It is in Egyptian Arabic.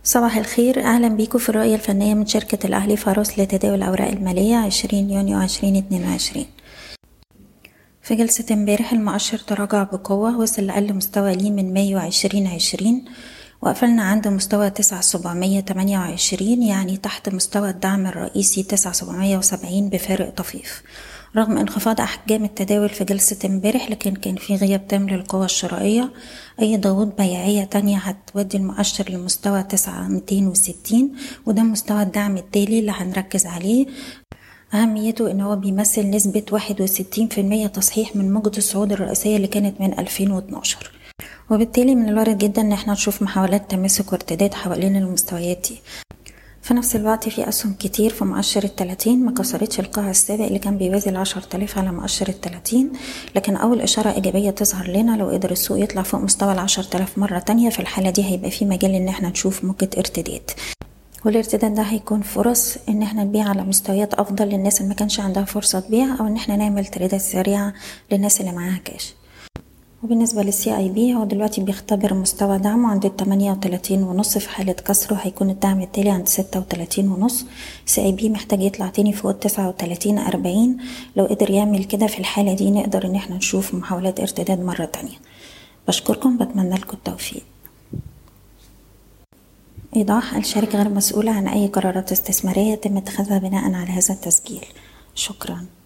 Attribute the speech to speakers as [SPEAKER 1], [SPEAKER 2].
[SPEAKER 1] صباح الخير أهلا بيكم في الرؤية الفنية من شركة الأهلي فاروس لتداول الأوراق المالية 20 يونيو 2022 في جلسة امبارح المؤشر تراجع بقوة وصل لأقل مستوى ليه من مايو 2020 وقفلنا عند مستوى تسعة سبعمية تمانية وعشرين يعني تحت مستوى الدعم الرئيسي تسعة سبعمية وسبعين بفارق طفيف رغم انخفاض أحجام التداول في جلسة امبارح لكن كان في غياب تام للقوى الشرائية أي ضغوط بيعية تانية هتودي المؤشر لمستوى تسعة ميتين وستين وده مستوى الدعم التالي اللي هنركز عليه أهميته إن هو بيمثل نسبة واحد وستين في المية تصحيح من موجة الصعود الرئيسية اللي كانت من ألفين واتناشر وبالتالي من الوارد جدا ان احنا نشوف محاولات تماسك وارتداد حوالين المستويات دي في نفس الوقت في أسهم كتير في مؤشر التلاتين ما كسرتش القاع السابق اللي كان بيوازي العشر تلاف على مؤشر التلاتين لكن أول إشارة إيجابية تظهر لنا لو قدر السوق يطلع فوق مستوى العشر تلاف مرة تانية في الحالة دي هيبقى في مجال إن احنا نشوف موجة ارتداد والارتداد ده هيكون فرص ان احنا نبيع على مستويات افضل للناس اللي ما كانش عندها فرصة تبيع او ان احنا نعمل تريدات سريعة للناس اللي معاها كاش وبالنسبة للسي اي بي هو دلوقتي بيختبر مستوى دعمه عند التمانية وتلاتين ونص في حالة كسره هيكون الدعم التالي عند ستة وتلاتين ونص سي اي بي محتاج يطلع تاني فوق التسعة وتلاتين أربعين لو قدر يعمل كده في الحالة دي نقدر ان احنا نشوف محاولات ارتداد مرة تانية بشكركم بتمنى لكم التوفيق إيضاح الشركة غير مسؤولة عن أي قرارات استثمارية يتم اتخاذها بناء على هذا التسجيل شكراً